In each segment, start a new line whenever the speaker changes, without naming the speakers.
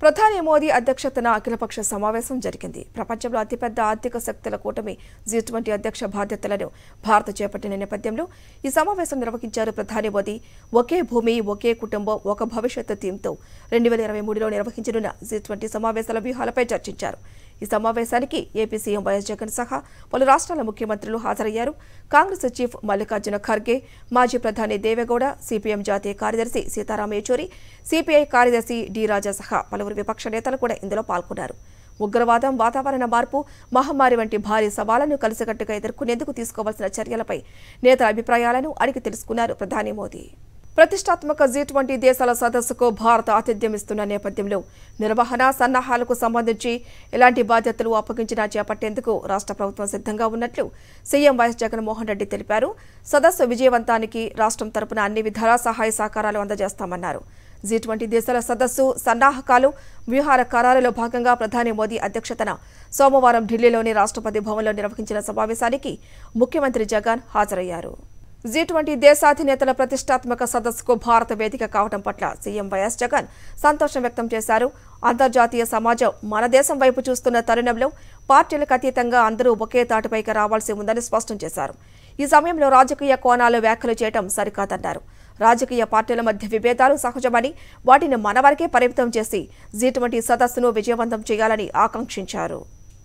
ప్రధాని మోదీ అధ్యక్షతన అఖిలపక్ష సమావేశం జరిగింది ప్రపంచంలో అతిపెద్ద ఆర్థిక శక్తుల కూటమి జీ ట్వంటీ అధ్యక్ష బాధ్యతలను భారత్ చేపట్టిన నేపథ్యంలో ఈ సమావేశం నిర్వహించారు ప్రధాని మోదీ ఒకే భూమి ఒకే కుటుంబం ఒక భవిష్యత్తు థీమ్తో రెండు వేల ఇరవై మూడులో నిర్వహించనున్న జీ ట్వంటీ సమావేశాల వ్యూహాలపై చర్చించారు ఈ సమావేశానికి ఏపీ సీఎం వైఎస్ జగన్ సహా పలు రాష్ట్రాల ముఖ్యమంత్రులు హాజరయ్యారు కాంగ్రెస్ చీఫ్ మల్లికార్జున ఖర్గే మాజీ ప్రధాని దేవేగౌడ సిపిఎం జాతీయ కార్యదర్శి సీతారాం యేచూరి సిపిఐ కార్యదర్శి డి రాజా సహా పలువురు విపక్ష నేతలు కూడా ఇందులో పాల్గొన్నారు ఉగ్రవాదం వాతావరణ మార్పు మహమ్మారి వంటి భారీ సవాళ్లను కలిసికట్టుగా ఎదుర్కొనేందుకు తీసుకోవాల్సిన చర్యలపై నేతల అభిప్రాయాలను అడిగి తెలుసుకున్నారు ప్రధాని మోదీ ప్రతిష్టాత్మక జీ ట్వంటీ దేశాల సదస్సుకు భారత్ ఆతిథ్యం ఇస్తున్న నేపథ్యంలో నిర్వహణ సన్నాహాలకు సంబంధించి ఎలాంటి బాధ్యతలు అప్పగించినా చేపట్టేందుకు రాష్ట్ర ప్రభుత్వం సిద్ధంగా ఉన్నట్లు సీఎం వైఎస్ జగన్మోహన్ రెడ్డి తెలిపారు సదస్సు విజయవంతానికి రాష్ట్రం తరపున అన్ని విధాల సహాయ సహకారాలు అందజేస్తామన్నారు జీ ట్వంటీ దేశాల సదస్సు సన్నాహకాలు వ్యూహాల ఖరారులో భాగంగా ప్రధాని మోదీ అధ్యక్షతన సోమవారం ఢిల్లీలోని రాష్ట్రపతి భవన్లో నిర్వహించిన సమావేశానికి ముఖ్యమంత్రి జగన్ హాజరయ్యారు జీ ట్వంటీ దేశాధినేతల ప్రతిష్టాత్మక సదస్సుకు భారత వేదిక కావడం పట్ల సీఎం వైఎస్ జగన్ సంతోషం వ్యక్తం చేశారు అంతర్జాతీయ సమాజం మన దేశం వైపు చూస్తున్న తరుణంలో పార్టీలకు అతీతంగా అందరూ ఒకే తాటిపైకి రావాల్సి ఉందని స్పష్టం చేశారు ఈ సమయంలో రాజకీయ కోణాలు వ్యాఖ్యలు చేయడం సరికాదన్నారు రాజకీయ పార్టీల మధ్య విభేదాలు సహజమని వాటిని మన వరకే పరిమితం చేసి జీ ట్వంటీ సదస్సును విజయవంతం చేయాలని ఆకాంక్షించారు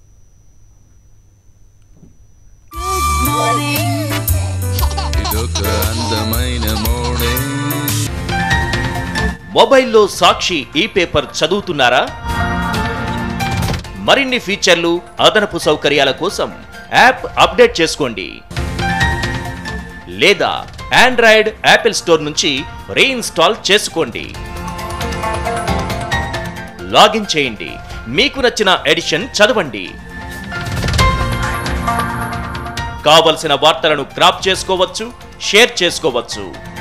ఇదొక అందమైన మోడే
మొబైల్లో సాక్షి ఈ పేపర్ చదువుతున్నారా మరిన్ని ఫీచర్లు అదనపు సౌకర్యాల కోసం యాప్ అప్డేట్ చేసుకోండి లేదా ఆండ్రాయిడ్ యాపిల్ స్టోర్ నుంచి రీఇన్స్టాల్ చేసుకోండి లాగిన్ చేయండి మీకు నచ్చిన ఎడిషన్ చదవండి కావలసిన వార్తలను క్రాప్ చేసుకోవచ్చు షేర్ చేసుకోవచ్చు